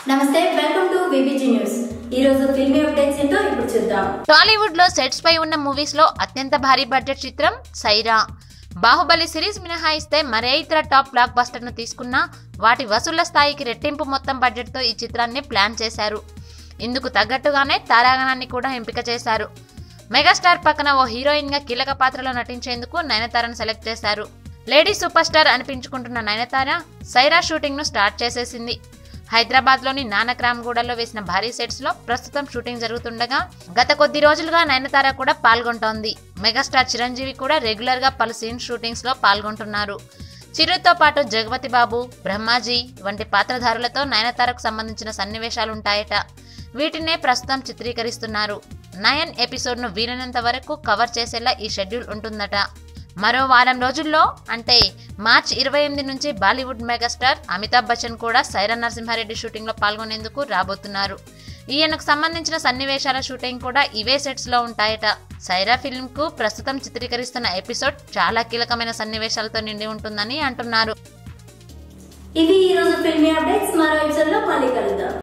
నమస్తే welcome to BBG news ఈ రోజు ఫిల్మీ అప్డేట్స్ ఏంటో ఇప్పుడు చూద్దాం టాలీవుడ్ లో సెట్స్ పై ఉన్న మూవీస్ లో అత్యంత భారీ బడ్జెట్ చిత్రం సైరా బాహుబలి సిరీస్ మినహాయిస్తే మరే ఇతర టాప్ బ్లాక్ బస్టర్ ను తీసుకున్నా వాటి వసూళ్ల స్థాయికి రెట్టింపు మొత్తం బడ్జెట్ తో ఈ చిత్రాన్ని ప్లాన్ చేశారు ఇందుకు తగ్గట్టుగానే తారాగణాన్ని కూడా ఎంపిక చేశారు మెగాస్టార్ పక్కన ఓ హీరోయిన్ గా కీలక పాత్రలో నటించేందుకు నయనతారను సెలెక్ట్ చేశారు లేడీ సూపర్ స్టార్ అనిపించుకుంటున్న నయనతార సైరా షూటింగ్ ను స్టార్ట్ చేసేసింది హైదరాబాద్ లోని నానక్రామ్గూడలో వేసిన భారీ సెట్స్ లో ప్రస్తుతం షూటింగ్ జరుగుతుండగా గత కొద్ది రోజులుగా నయనతార కూడా పాల్గొంటోంది మెగాస్టార్ చిరంజీవి కూడా రెగ్యులర్ గా పలు సీన్ షూటింగ్స్ లో పాల్గొంటున్నారు చిరుతో పాటు జగపతి బాబు బ్రహ్మాజీ వంటి పాత్రధారులతో నయనతారకు సంబంధించిన సన్నివేశాలుంటాయట వీటినే ప్రస్తుతం చిత్రీకరిస్తున్నారు నయన్ ఎపిసోడ్ ను వీలైనంత వరకు కవర్ చేసేలా ఈ షెడ్యూల్ ఉంటుందట మరో వారం రోజుల్లో అంటే మార్చ్ ఇరవై ఎనిమిది నుంచి బాలీవుడ్ మెగాస్టార్ అమితాబ్ బచ్చన్ కూడా సైరా నరసింహారెడ్డి షూటింగ్ లో పాల్గొనేందుకు రాబోతున్నారు ఈయనకు సంబంధించిన సన్నివేశాల షూటింగ్ కూడా ఇవే సెట్స్ లో ఉంటాయట సైరా ఫిల్మ్ కు ప్రస్తుతం చిత్రీకరిస్తున్న ఎపిసోడ్ చాలా కీలకమైన సన్నివేశాలతో నిండి ఉంటుందని అంటున్నారు ఇవి ఈ రోజు ఫిల్మీ అప్డేట్స్ మరో ఎపిసోడ్ లో మళ్ళీ కలుద్దాం